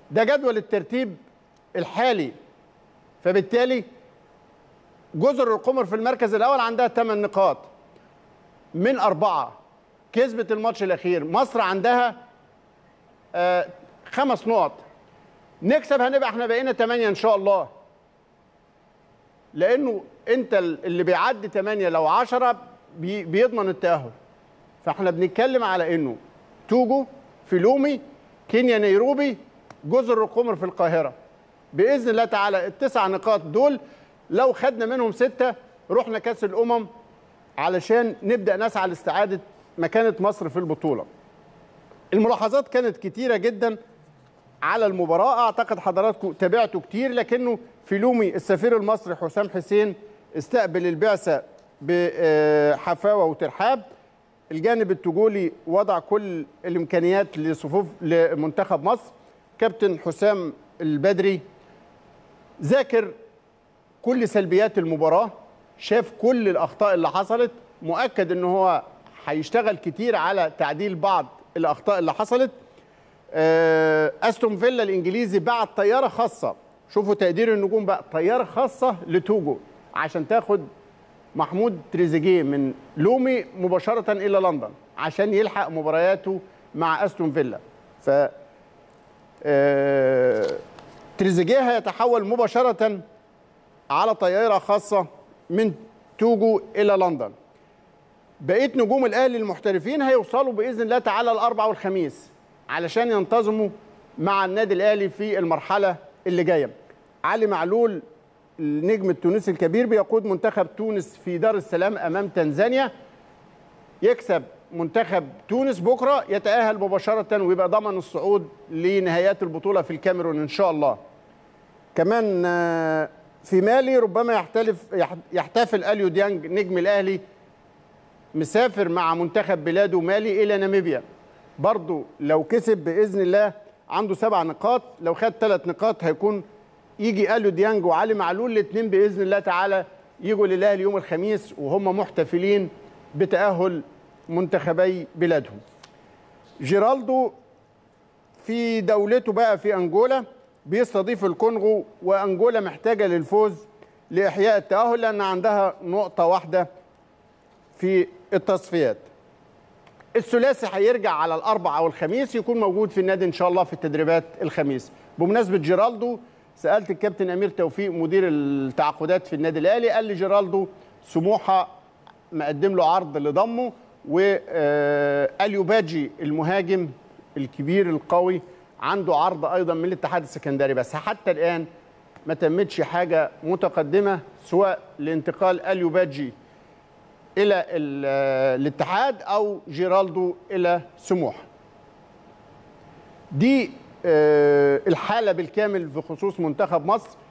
ده جدول الترتيب الحالي فبالتالي جزر القمر في المركز الاول عندها 8 نقاط من اربعه كسبت الماتش الاخير مصر عندها آه خمس نقط نكسب هنبقى احنا بقينا 8 ان شاء الله لانه انت اللي بيعدي 8 لو 10 بي بيضمن التاهل فاحنا بنتكلم على انه توجو فيلومي كينيا نيروبي جزر القمر في القاهره باذن الله تعالى التسع نقاط دول لو خدنا منهم سته رحنا كاس الامم علشان نبدا نسعى لاستعاده مكانه مصر في البطوله. الملاحظات كانت كتيره جدا على المباراه اعتقد حضراتكم تابعتوا كتير لكنه فيلومي السفير المصري حسام حسين استقبل البعثه بحفاوه وترحاب الجانب التجولي وضع كل الامكانيات لصفوف لمنتخب مصر كابتن حسام البدري ذاكر كل سلبيات المباراه شاف كل الاخطاء اللي حصلت مؤكد ان هو هيشتغل كتير على تعديل بعض الاخطاء اللي حصلت استون فيلا الانجليزي بعت طياره خاصه شوفوا تقدير النجوم بقى طياره خاصه لتوجو عشان تاخد محمود تريزيجيه من لومي مباشره الى لندن عشان يلحق مبارياته مع استون فيلا ف تريزيجيه هيتحول مباشره على طياره خاصه من توجو الى لندن بقيه نجوم الاهلي المحترفين هيوصلوا باذن الله تعالى الاربع والخميس علشان ينتظموا مع النادي الاهلي في المرحله اللي جايه علي معلول النجم التونسي الكبير بيقود منتخب تونس في دار السلام امام تنزانيا يكسب منتخب تونس بكره يتاهل مباشره ويبقى ضمن الصعود لنهايات البطوله في الكاميرون ان شاء الله كمان في مالي ربما يحتلف يحتفل اليو ديانج نجم الاهلي مسافر مع منتخب بلاده مالي الى ناميبيا برضه لو كسب باذن الله عنده سبع نقاط لو خد ثلاث نقاط هيكون يجي اليو ديانج وعلي معلول الاثنين باذن الله تعالى يجوا للاهلي يوم الخميس وهم محتفلين بتاهل منتخبي بلادهم جيرالدو في دولته بقى في انجولا بيستضيف الكونغو وانجولا محتاجه للفوز لاحياء التاهل لان عندها نقطه واحده في التصفيات الثلاثي هيرجع على الاربع او الخميس يكون موجود في النادي ان شاء الله في التدريبات الخميس بمناسبه جيرالدو سالت الكابتن امير توفيق مدير التعاقدات في النادي الاهلي قال لي جيرالدو سموحه مقدم له عرض لضمه واليو باجي المهاجم الكبير القوي عنده عرض ايضا من الاتحاد السكندري بس حتى الان ما تمتش حاجه متقدمه سواء لانتقال اليو باجي الى الاتحاد او جيرالدو الى سموحه دي الحاله بالكامل في خصوص منتخب مصر